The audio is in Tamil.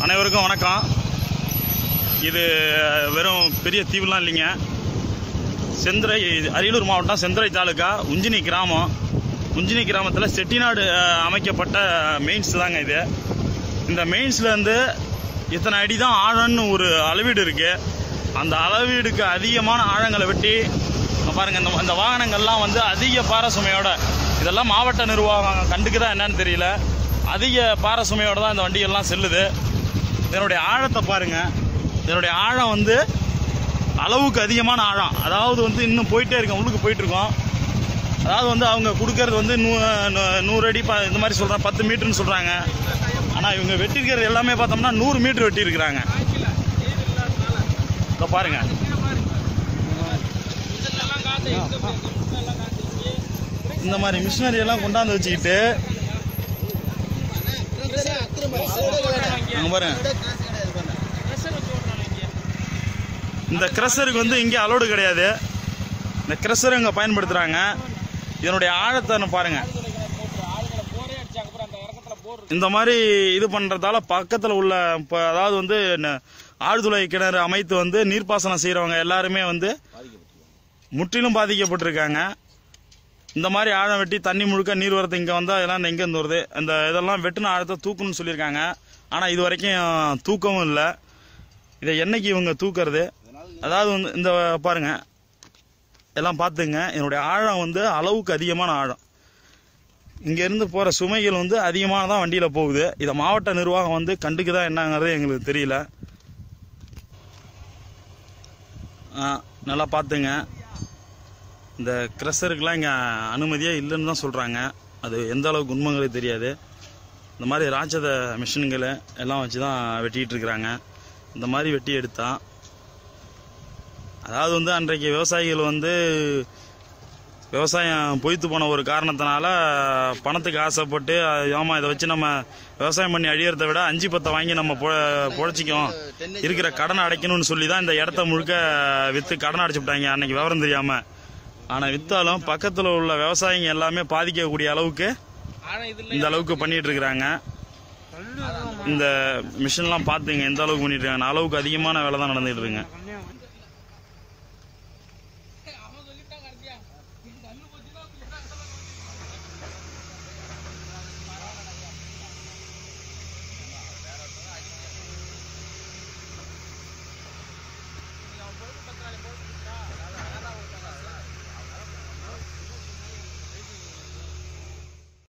அனைவருக்கும் வணக்கம் இது வெறும் பெரிய தீவுலாம் இல்லைங்க செந்துறை அரியலூர் மாவட்டம் செந்துறை தாலுக்கா உஞ்சினி கிராமம் உஞ்சினி கிராமத்தில் செட்டிநாடு அஹ், அமைக்கப்பட்ட மெயின்ஸ் தாங்க இது இந்த மெயின்ஸில் இருந்து இத்தனை அடி தான் ஆழம்னு ஒரு அளவீடு இருக்கு அந்த அளவீடுக்கு அதிகமான ஆழங்களை வெட்டி இங்க பாருங்க இந்த இந்த வாகனங்கள்லாம் வந்து அதிக பார சுமையோட இதெல்லாம் மாவட்ட நிர்வாகம் கண்டுக்குதா என்னன்னு தெரியல அதிக பார சுமையோட தான் இந்த வண்டிகள்லாம் செல்லுது இதனுடைய ஆழத்தை பாருங்க இதனுடைய ஆழம் வந்து அளவுக்கு அதிகமான ஆழம் அதாவது வந்து இன்னும் போயிட்டே இருக்கோம் உள்ளுக்கு போயிட்டு இருக்கோம் அதாவது வந்து அவங்க கொடுக்கறது வந்து நூ நூ- நூறு அடி ப- இந்த மாதிரி சொல்றாங்க பத்து மீட்டர்னு சொல்றாங்க ஆனால் இவங்க வெட்டியிருக்கிறது எல்லாமே பார்த்தோம்னா நூறு மீட்டர் வெட்டியிருக்கிறாங்க இப்போ பாருங்க இந்த மாதிரி மிஷினரி எல்லாம் கொண்டாந்து வச்சுக்கிட்டு அங்க பாருங்க இந்த கிரஷருக்கு வந்து இங்கே அலோடு கிடையாது இந்த கிரஷர் இங்கே பயன்படுத்துகிறாங்க இதனுடைய ஆழத்தை பாருங்க இந்த மாதிரி இது பண்ணுறதால பக்கத்தில் உள்ள இப்போ அதாவது வந்து ந- ஆழ்துளை கிணறு அமைத்து வந்து நீர்ப்பாசனம் செய்கிறவங்க எல்லாருமே வந்து முற்றிலும் பாதிக்கப்பட்டிருக்காங்க இந்த மாதிரி ஆழம் வெட்டி தண்ணி முழுக்க நீர் வரது இங்கே வந்தால் எல்லாம் எங்கேருந்து வருது அந்த இதெல்லாம் வெட்டின ஆழத்தை தூக்கணும்னு சொல்லியிருக்காங்க ஆனால் இது வரைக்கும் தூக்கவும் இல்லை இதை என்னைக்கு இவங்க தூக்குறது அதாவது வந்து இந்த பாருங்க எல்லாம் பார்த்துங்க என்னுடைய ஆழம் வந்து அளவுக்கு அதிகமான ஆழம் இங்கேருந்து போகிற சுமைகள் வந்து அதிகமானதான் வண்டியில் போகுது இதை மாவட்ட நிர்வாகம் வந்து கண்டுக்குதா என்னங்கிறது எங்களுக்கு தெரியல ஆ, நல்லா பார்த்துங்க இந்த கிரஷருக்கெலாம் இங்கே அனுமதியே இல்லைன்னு தான் சொல்கிறாங்க அது எந்த அளவுக்கு உண்மைங்கிறது தெரியாது இந்த மாதிரி ராட்சத மிஷின்களை எல்லாம் வச்சு தான் வெட்டிகிட்டு இருக்கிறாங்க இந்த மாதிரி வெட்டி எடுத்தா அதாவது வந்து அன்றைக்கு விவசாயிகள் வந்து விவசாயம் பொய்த்து போன ஒரு காரணத்தினால பணத்துக்கு ஆசைப்பட்டு ஆமாம் இதை வச்சு நம்ம விவசாயம் பண்ணி அழியறதை விட அஞ்சு பத்தை வாங்கி நம்ம பொ பொழைச்சிக்கும் இருக்கிற கடனை அடைக்கணும்னு சொல்லி தான் இந்த இடத்த முழுக்க விற்று கடன் அடைச்சு விட்டாங்க அன்னைக்கு விவரம் தெரியாமல் ஆனால் விற்றாலும் பக்கத்தில் உள்ள விவசாயிங்க எல்லாமே பாதிக்கக்கூடிய அளவுக்கு இந்த அளவுக்கு பண்ணிட்டு இருக்கிறாங்க இந்த மிஷின்லாம் பார்த்துங்க எந்த அளவுக்கு பண்ணிட்டு இருக்காங்க அளவுக்கு அதிகமான வேலை தான் நடந்துட்டு இருக்குங்க